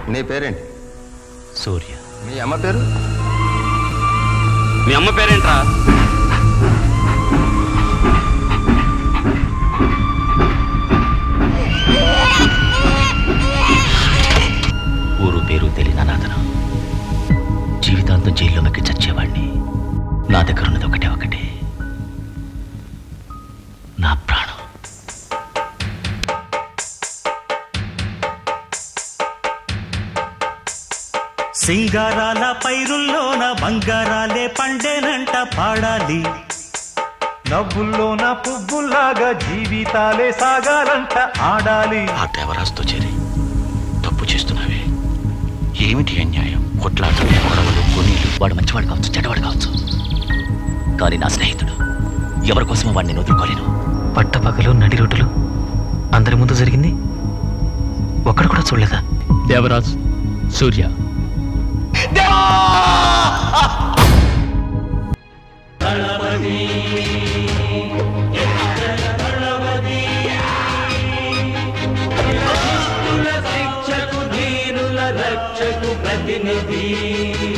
నీ పేరేంటి సూర్య మీ అమ్మ పేరు మీ అమ్మ పేరేంట్రా ఊరు పేరు తెలియని అనాథను జీవితాంతం జైల్లో మెక్కి చచ్చేవాడిని నా దగ్గర ఉన్నది ఒకటే ఒకటే నా ప్రాణం సింగారాల పైరుల్లోన బంగారాలే పండేనంట పాడాలి నవ్వుల్లోన పువ్వుల్లాగా జీవితాలే సాగాలంట ఆడాలి ఆ దేవరాజుతో చేరి తప్పు చేస్తున్నావే ఏమిటి అన్యాయం కొట్లాటలు గొడవలు కొనీలు వాడు మంచివాడు కావచ్చు చెడ్డవాడు కావచ్చు కానీ నా స్నేహితుడు ఎవరి కోసమో వాడిని నేను వదులుకోలేను పట్టపగలు నడి రోడ్డులు అందరి ముందు జరిగింది ఒక్కడు కూడా చూడలేదా దేవరాజ్ సూర్య శిక్షకు ధీరుల రక్షకు ప్రతినిధి